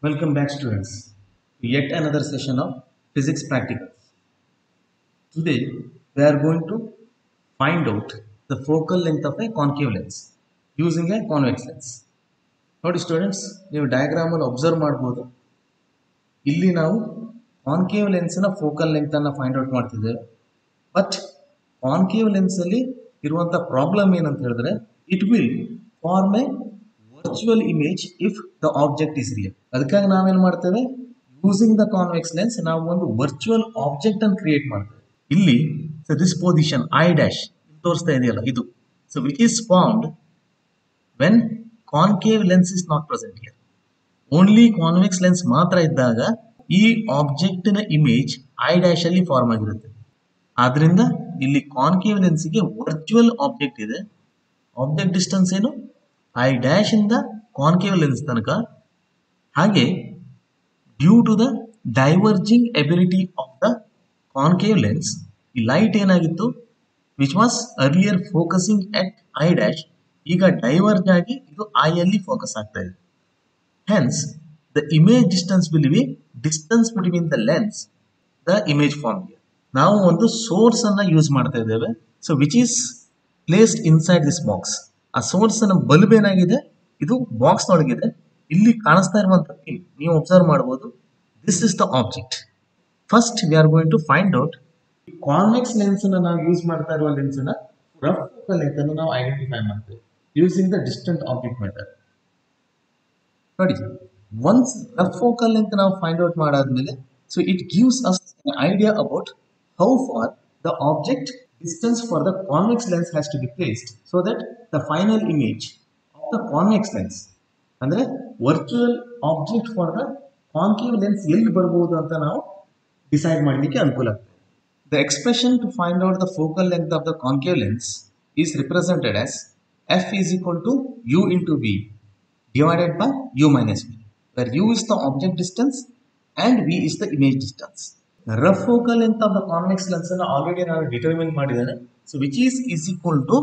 Welcome back students to yet another session of physics practicals. Today we are going to find out the focal length of a concave lens using a convex lens. ನೋಡಿ students ನೀವು ಡಯಾಗ್ರಾಮಲ್ಲಿ observe ಮಾಡ್ಬೋದು ಇಲ್ಲಿ ನಾವು concave ಲೆನ್ಸ್ನ focal length ಅನ್ನ find out ಮಾಡ್ತಿದ್ದೇವೆ but concave lens ಅಲ್ಲಿ ಇರುವಂತ ಪ್ರಾಬ್ಲಮ್ ಏನಂತ ಹೇಳಿದ್ರೆ it will form a virtual image if the object is real ಅದಕ್ಕಾಗಿ ನಾವೇನ್ ಮಾಡ್ತೇವೆ ಯೂಸಿಂಗ್ ದ ಕಾನ್ವೆಕ್ಸ್ ಲೆನ್ಸ್ ನಾವು ಒಂದು ವರ್ಚುವಲ್ ಆಬ್ಜೆಕ್ಟ್ ಅನ್ನು ಕ್ರಿಯೇಟ್ ಮಾಡ್ತೇವೆ ಇಲ್ಲಿ ದಿಸ್ ಪೊಸಿಷನ್ ಐ ಡ್ಯಾಶ್ ತೋರಿಸ್ತಾ ಇದೆಯಲ್ಲ ಇದು so which is formed when concave lens is not present here only convex lens ಮಾತ್ರ ಇದ್ದಾಗ ಈ ಆಬ್ಜೆಕ್ಟ್ ನ ಇಮೇಜ್ ಐ ಡ್ಯಾಶ್ ಅಲ್ಲಿ ಫಾರ್ಮ್ ಆಗಿರುತ್ತೆ ಆದ್ರಿಂದ ಇಲ್ಲಿ ಕಾನ್ಕೇವ್ ಲೆನ್ಸ್ಗೆ ವರ್ಚುವಲ್ ಆಬ್ಜೆಕ್ಟ್ ಇದೆ ಆಬ್ಜೆಕ್ಟ್ ಡಿಸ್ಟೆನ್ಸ್ ಏನು ಐ ಡ್ಯಾಶ್ ಇಂದ ಕಾನ್ಕೇವ್ ಲೆನ್ಸ್ ತನಕ ಹಾಗೆ due to the diverging ability of the concave lens ಈ ಲೈಟ್ ಏನಾಗಿತ್ತು which was earlier focusing at I dash ಈಗ ಡೈವರ್ಜ್ ಆಗಿ ಇದು ಐ ಅಲ್ಲಿ ಫೋಕಸ್ ಆಗ್ತಾ ಇದೆ hence the image distance will be distance between the lens the image form ನಾವು ಒಂದು ಸೋರ್ಸ್ ಅನ್ನ ಯೂಸ್ ಮಾಡ್ತಾ ಇದ್ದೇವೆ so which is placed inside this box ಆ ಸೋರ್ಸ್ ನ ಬಲ್ಬ್ ಏನಾಗಿದೆ ಇದು ಬಾಕ್ಸ್ ಒಳಗಿದೆ ಇಲ್ಲಿ ಕಾಣಿಸ್ತಾ ಇರುವಂತ ನೀವು ಅಬ್ಸರ್ವ್ ಮಾಡಬಹುದು this is the object first we are going to find out convex lens ನಾವು ಯೂಸ್ ಮಾಡ್ತಾ ಇರುವ ಲೆನ್ಸ್ ನ ರಫ್ ಫೋಕಲ್ ಲೆಂತ್ ಅನ್ನು ನಾವು ಐಡೆಂಟಿಫೈ ಮಾಡ್ತೇವೆ using the distant object method ನೋಡಿ ಒನ್ಸ್ ರಫ್ ಫೋಕಲ್ ಲೆಂತ್ ನಾವು ಫೈಂಡ್ ಔಟ್ ಮಾಡಾದ್ಮೇಲೆ so it gives us idea about how far the object distance for the convex lens has to be placed so that the final image of the convex lens ಅಂದ್ರೆ virtual object for the concave lens ಎಲ್ಲಿ ಬರ್ಬೋದು ಅಂತ ನಾವು decide ಮಾಡಲಿಕ್ಕೆ ಅನುಕೂಲ ಆಗ್ತದೆ the expression to find out the focal length of the concave lens is represented as F is equal to U into V divided by u minus v, where u is the object distance and v is the image distance. The rough focal length of the convex lens ಅನ್ನು already ನಾನು determine ಮಾಡಿದ್ದೇನೆ so which is is equal to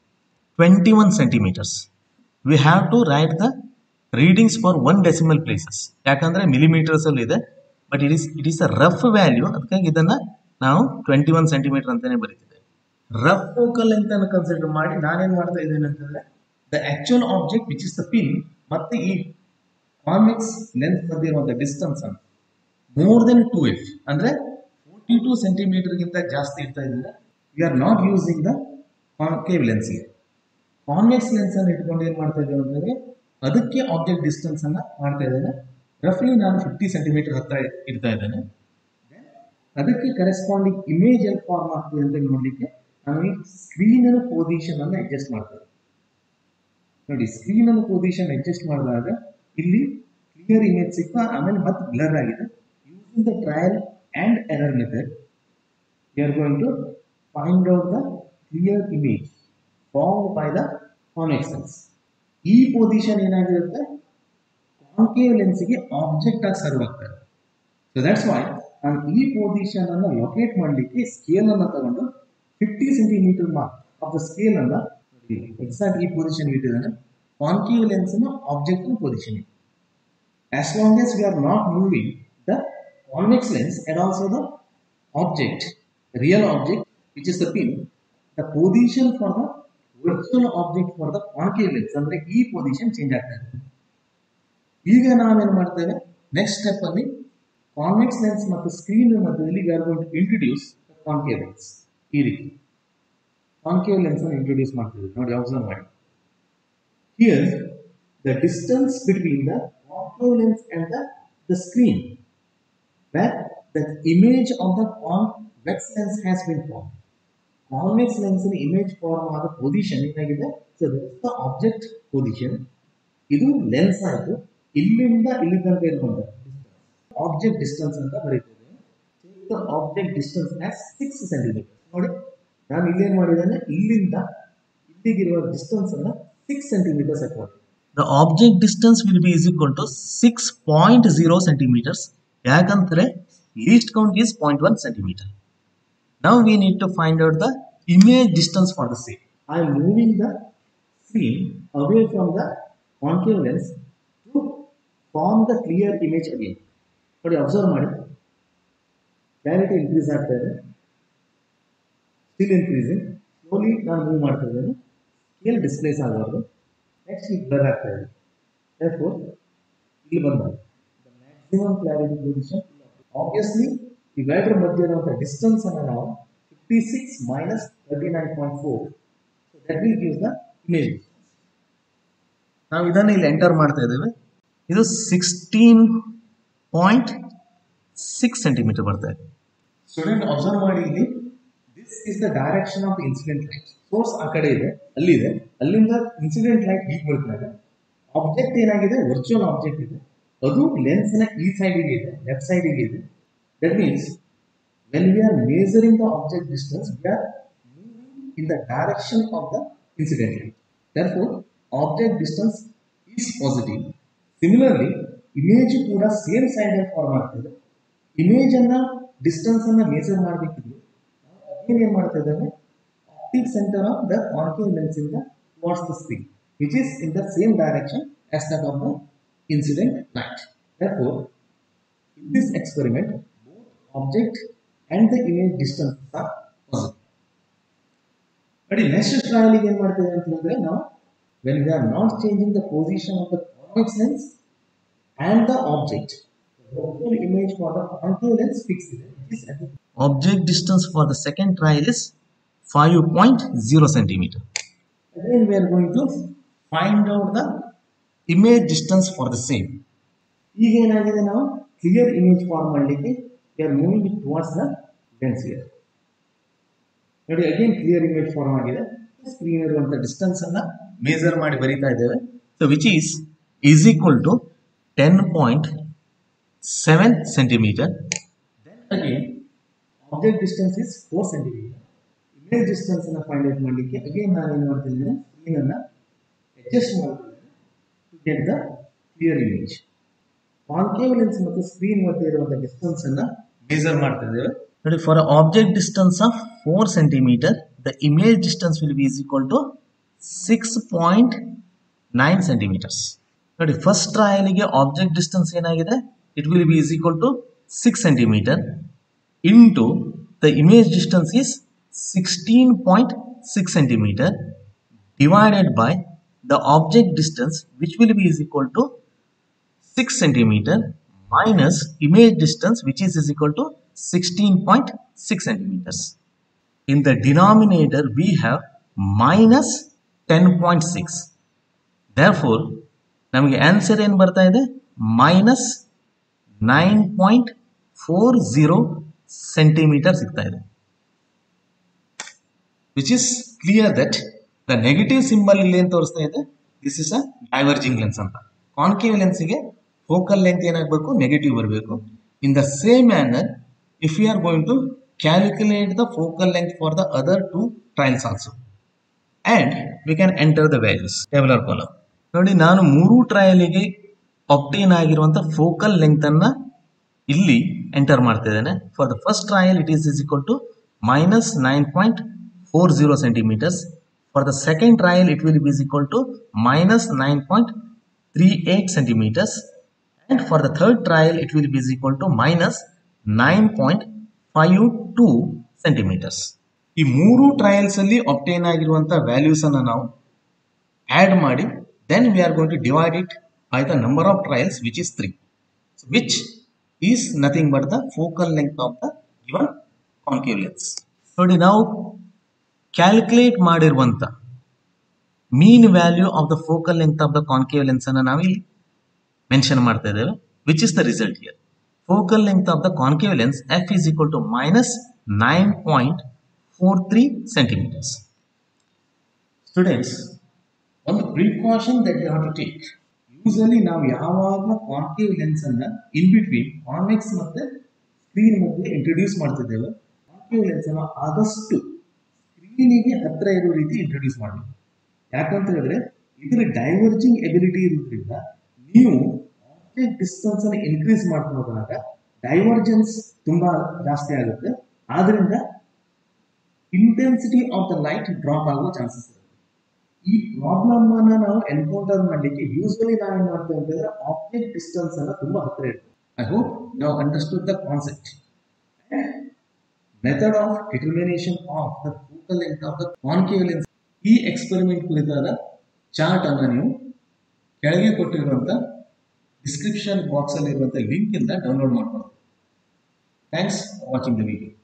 21 centimeters. We have to write the readings for one decimal places ಯಾಕಂದ್ರೆ millimeters ಅಲ್ಲಿ ಇದೆ but it is it is a rough value ಅದಕ್ಕಾಗಿ ಇದನ್ನ ನಾವು twenty one centimetre ಅಂತಾನೆ ಬರೀತಿದ್ದೇವೆ ರಫ್ ಫೋಕಲ್ ಲೆಂತ್ ಅನ್ನು consider ಮಾಡಿ ನಾನೇನ್ ಮಾಡ್ತಾ ಇದ್ದೇನೆ ಅಂತಂದ್ರೆ the actual object which is the pin ಮತ್ತೆ ಈ ಕಾನ್ವೆಕ್ಸ್ ಲೆಂತ್ ಮಧ್ಯೆ ಇರುವಂತ ಡಿಸ್ಟೆನ್ಸ್ ಅನ್ನು ಮೋರ್ ದೆನ್ ಟೂ ಎಫ್ ಅಂದ್ರೆ ಫೋರ್ಟಿ ಟೂ ಸೆಂಟಿಮೀಟರ್ ಗಿಂತ ಜಾಸ್ತಿ ಇರ್ತಾ ಇದ್ರೆ we are not using the concave lens ಗೆ ಕಾನ್ವೆಕ್ಸ್ ಲೆನ್ಸ್ ಅನ್ನು ಇಟ್ಕೊಂಡು ಏನ್ ಮಾಡ್ತಾ ಇದ್ದೇವೆ ಅಂತಂದ್ರೆ ಅದಕ್ಕೆ ಆಬ್ಜೆಕ್ಟ್ ಡಿಸ್ಟೆನ್ಸ್ ಅನ್ನ ಮಾಡ್ತಾ ಇದ್ದೇನೆ ರಫ್ಲಿ ನಾನು ಫಿಫ್ಟಿ ಸೆಂಟಿಮೀಟರ್ ಹತ್ರ ಇಡ್ತಾ ಇದ್ದೇನೆ ಅದಕ್ಕೆ ಕರೆಸ್ಪಾಂಡಿಂಗ್ ಇಮೇಜ್ ಎಲ್ಲಿ ಫಾರ್ಮ್ ಆಗ್ತದೆ ಅಂತ ನೋಡ್ಲಿಕ್ಕೆ ನಾನು ಈ ಸ್ಕ್ರೀನ್ ಪೊಸಿಷನ್ ಅನ್ನು ಅಡ್ಜಸ್ಟ್ ಮಾಡ್ತೇವೆ ನೋಡಿ ಸ್ಕ್ರೀನ್ ಅನ್ನು ಪೊಸಿಷನ್ ಅಡ್ಜಸ್ಟ್ ಮಾಡಿದಾಗ ಇಲ್ಲಿ ಕ್ಲಿಯರ್ ಇಮೇಜ್ ಸಿಗ್ತಾ ಆಮೇಲೆ ಮತ್ತೆ ಬ್ಲರ್ ಆಗಿದೆ using the trial and error method we are going to find out the clear image form by the convex lens ಈ ಪೊಸಿಷನ್ ಏನಾಗಿರುತ್ತೆ ಕಾನ್ಕೇವ್ ಲೆನ್ಸ್ಗೆ ಆಬ್ಜೆಕ್ಟ್ ಆಗಿ ಸರ್ವ್ ಆಗ್ತಾರೆ ಸೊ ದಟ್ಸ್ ವೈ ನಾನು ಈ ಪೊಸಿಷನ್ ಅನ್ನು ಲೊಕೇಟ್ ಮಾಡಲಿಕ್ಕೆ ಸ್ಕೇಲ್ ಅನ್ನು ತಗೊಂಡು fifty centimetre mark of the scale ಅನ್ನ ಎಕ್ಸಾಕ್ಟ್ ಈ ಪೊಸಿಷನ್ ಇಟ್ಟಿದ್ದಾನೆ ಕಾನ್ಕೇವ್ ಲೆನ್ಸ್ ನ ಆಬ್ಜೆಕ್ಟ್ ಪೊಸಿಷನ್ ಇದೆ as long as we are not moving the convex lens and also the object real object which is the pin the position for the virtual object for the concave lens ಅಂದ್ರೆ ಈ position change ಆಗ್ತಾ ಇದೆ ಈಗ ನಾವೇನ್ ಮಾಡ್ತೇವೆ next step ಅಲ್ಲಿ convex lens ಮತ್ತು screen ಮಧ್ಯದಲ್ಲಿ we are going to introduce concave lens ಈ ರೀತಿ ಕಾನ್ಕೇವ್ ಲೆನ್ಸ್ ಅನ್ನು ಇಂಟ್ರೊಡ್ಯೂಸ್ ಮಾಡ್ತಿದ್ವಿ ನೋಡಿ ಅಬ್ಸರ್ವ್ ಮಾಡಿ here the distance between the concave lens and the the screen where the image of the convex lens has been form convex lens image form ಆದ position ಏನಾಗಿದೆ so the object position ಇದು lens ಆಯಿತು ಇಲ್ಲಿಂದ ಇಲ್ಲಿ ತನಕ ಇರುವಂತ object distance ಅಂತ ಬರೀತೇವೆ object distance as six centimetre ನೋಡಿ ನಾನು ಇಲ್ಲೇನ್ ಮಾಡಿದ್ದೇನೆ ಇಲ್ಲಿಂದ ಇಲ್ಲಿಗಿರುವ ಡಿಸ್ಟೆನ್ಸ್ ಅನ್ನ ಸಿಕ್ಸ್ ಸೆಂಟಿಮೀಟರ್ಸ್ ಹಾಕಿ the object distance will be is equal to six point zero centimetres ಯಾಕಂದ್ರೆ least count is point one centimetre ನಾವು we need to find out the image distance for the same I am moving the screen away from the concave lens to form the clear image again ನೋಡಿ observe ಮಾಡಿ clarity increase ಆಗ್ತಾ ಇದೆ still increasing slowly ನಾನು move ಮಾಡ್ತಾ ಇದ್ದೇನೆ scale displace ಆಗಬಾರ್ದು next ಈಗ blur ಆಗ್ತಾ ಇದೆ therefore ಇಲ್ಲಿ ಬಂದಾಗ ಮ್ಯಾಕ್ಸಿಮಮ್ ಕ್ಲಾರಿಟಿ ಪೊಸಿಷನ್ ಆಬ್ವಿಯಸ್ಲಿ ಇವೆರಡರ ಮಧ್ಯೆ ಇರುವಂಥ ಡಿಸ್ಟೆನ್ಸ್ ಅನ್ನು ನಾವು fifty six minus thirty nine point four so that will gives the image ನಾವು ಇದನ್ನು ಇಲ್ಲಿ ಎಂಟರ್ ಮಾಡ್ತಾ ಇದ್ದೇವೆ ಇದು ಸಿಕ್ಸ್ಟೀನ್ ಪಾಯಿಂಟ್ ಸಿಕ್ಸ್ ಸೆಂಟಿಮೀಟರ್ ಬರ್ತಾ ಇದೆ ಸ್ಟೂಡೆಂಟ್ ಅಬ್ಸರ್ವ್ ಮಾಡಿ ಇಲ್ಲಿ this is the direction of incident light source ಆ ಕಡೆ ಇದೆ ಅಲ್ಲಿದೆ ಅಲ್ಲಿಂದ ಇನ್ಸಿಡೆಂಟ್ ಲೈಟ್ ಈಗ ಬರ್ತಾರೆ ಆಬ್ಜೆಕ್ಟ್ ಏನಾಗಿದೆ ವರ್ಚುವಲ್ ಆಬ್ಜೆಕ್ಟ್ ಇದೆ ಅದು ಲೆನ್ಸ್ ನ ಈ ಸೈಡಿಗೆ ಇದೆ ಲೆಫ್ಟ್ ಸೈಡಿಗೆ ಇದೆ that means when we are measuring the object distance we are moving in the direction of the incident light therefore object distance is positive similarly image ಕೂಡ ಸೇಮ್ ಸೈಡ್ ಅಲ್ಲಿ ಫಾರ್ಮ್ ಆಗ್ತದೆ image ಅನ್ನ distance ಅನ್ನ measure ಮಾಡಬೇಕಿದ್ರೆ again ಏನ್ ಮಾಡ್ತಾ ಇದ್ದೇವೆ optic centre of the concave lens ಇಂದ towards the screen which is in the same direction as that of the incident light. Therefore, in this experiment, both object and the image distance are positive. ನೋಡಿ next trial ಏನ್ ಮಾಡ್ತೇವೆ ಅಂತ ಹೇಳಿದ್ರೆ ನಾವು when we are not changing the position of the convex lens and the object. The whole image for the concave lens fixed ಇದೆ. This at the Object distance for the second trial is 5.0 centimeter. Again, we are going to find out the image distance for the same. ಈಗ ಏನಾಗಿದೆ ನಾವು clear image form ಮಾಡಲಿಕ್ಕೆ we are moving it towards the lens here ನೋಡಿ again clear image form ಆಗಿದೆ screen ಇರುವಂತ distance ಅನ್ನ measure ಮಾಡಿ ಬರೀತಾ ಇದ್ದೇವೆ So which is is equal to 10.7 centimeter. Again object distance is four centimetre image distance ಅನ್ನ find out ಮಾಡಲಿಕ್ಕೆ again ನಾನು ಏನು ಮಾಡ್ತಿದ್ದೇನೆ ಸ್ಕ್ರೀನ್ ಅನ್ನ ಅಡ್ಜಸ್ಟ್ ಮಾಡ್ತಿದ್ದೇನೆ to get the clear image concave lens ಮತ್ತು ಸ್ಕ್ರೀನ್ ಮಧ್ಯೆ ಇರುವಂತ ಡಿಸ್ಟೆನ್ಸ್ ಅನ್ನ ಮೇಜರ್ ಮಾಡ್ತಾ ಇದ್ದೇವೆ ನೋಡಿ, for an object distance of 4 centimeter, the image distance will be is equal to 6.9 centimeters. ನೋಡಿ ಫಸ್ಟ್ ಟ್ರಯಲಿಗೆ ಆಬ್ಜೆಕ್ಟ್ ಡಿಸ್ಟೆನ್ಸ್ ಏನಾಗಿದೆ it will be is equal to six centimetre into the image distance is sixteen point six centimetre divided by the object distance which will be is equal to 6 centimeter minus image distance which is is equal to 16.6 centimeters. In the denominator we have minus 10.6. Therefore ನಮಗೆ answer ಏನು ಬರ್ತಾ ಇದೆ minus nine point four zero centimetre ಸಿಗ್ತಾ ಇದೆ which is clear that the negative symbol ಇಲ್ಲಿ ಏನು ತೋರಿಸ್ತಾ ಇದೆ this is a diverging lens ಅಂತ ಕಾನ್ಕೇವ್ ಲೆನ್ಸ್ಗೆ ಫೋಕಲ್ ಲೆಂತ್ ಏನಾಗಬೇಕು ನೆಗೆಟಿವ್ ಬರಬೇಕು in the same manner if you are going to calculate the focal length for the other two trials also and we can enter the values tabular column ನೋಡಿ ನಾನು ಮೂರು ಟ್ರಯಲಿಗೆ obtain ಆಗಿರುವಂತ focal length ಅನ್ನ ಇಲ್ಲಿ enter ಮಾಡ್ತಾ ಇದ್ದೇನೆ for the first trial it is is equal to minus nine point four zero centimetres for the second trial it will be is equal to minus nine point three eight centimetres and for the third trial it will be is equal to minus 9.52 centimeters. ಈ ಮೂರು trials ಅಲ್ಲಿ obtain ಆಗಿರುವಂತ values ಅನ್ನ ನಾವು add ಮಾಡಿ then we are going to divide it by the number of trials which is three which is nothing but the focal length of the given concave lens ನೋಡಿ ನಾವು calculate ಮಾಡಿರುವಂತ mean value of the focal length of the concave lens ಅನ್ನ ನಾವಿಲ್ಲಿ mention ಮಾಡ್ತಾ ಇದ್ದೇವೆ which is the result here focal length of the concave lens F is equal to minus nine point four three centimetres students ಒಂದು precaution that you have to take usually ನಾವು ಯಾವಾಗ concave lens ಅನ್ನ in between convex ಮತ್ತೆ screen ಮಧ್ಯೆ introduce ಮಾಡ್ತಿದ್ದೇವೆ concave lens ಅನ್ನ ಆದಷ್ಟು ಸ್ಕ್ರೀನಿಗೆ ಹತ್ರ ಇರೋ ರೀತಿ ಇಂಟ್ರೊಡ್ಯೂಸ್ ಮಾಡಬೇಕು ಯಾಕಂತ ಹೇಳಿದ್ರೆ ಇದರ ಡೈವರ್ಜಿಂಗ್ ಎಬಿಲಿಟಿ ಇರೋದ್ರಿಂದ ನೀವು ಆಬ್ಜೆಕ್ಟ್ ಡಿಸ್ಟೆನ್ಸ್ ಅನ್ನು ಇನ್ಕ್ರೀಸ್ ಮಾಡ್ತಾ ಹೋದಾಗ ಡೈವರ್ಜೆನ್ಸ್ ತುಂಬಾ ಜಾಸ್ತಿ ಆಗುತ್ತೆ ಆದ್ರಿಂದ intensity of the light drop ಆಗುವ ಚಾನ್ಸಸ್ ಇರುತ್ತೆ ಈ ಪ್ರಾಬ್ಲಮ್ ಅನ್ನ ನಾವು ಎನ್ಕೌಂಟರ್ ಮಾಡಲಿಕ್ಕೆ ಯೂಸ್ವಲಿ ನಾವೇನ್ ಮಾಡ್ತೇವೆ ಅಂತಂದ್ರೆ ಆಬ್ಜೆಕ್ಟ್ ಡಿಸ್ಟೆನ್ಸ್ ಅನ್ನ ತುಂಬಾ ಹತ್ತಿರ ಇಡ್ತೀವಿ ಐ ಹೋಪ್ ನಾವು understood the concept method of determination of the focal length of the concave lens ಈ ಎಕ್ಸ್ಪೆರಿಮೆಂಟ್ ಕುರಿತಾದ ಚಾರ್ಟ್ ಅನ್ನ ನೀವು ಕೆಳಗೆ ಕೊಟ್ಟಿರುವಂತ ಡಿಸ್ಕ್ರಿಪ್ಷನ್ ಬಾಕ್ಸ್ ಅಲ್ಲಿ ಇರುವಂತ ಲಿಂಕ್ ಇಂದ ಡೌನ್ಲೋಡ್ ಮಾಡ್ಕೊಳ್ಳಿ ಥ್ಯಾಂಕ್ಸ್ ವಾಚಿಂಗ್ ದ ವಿಡಿಯೋ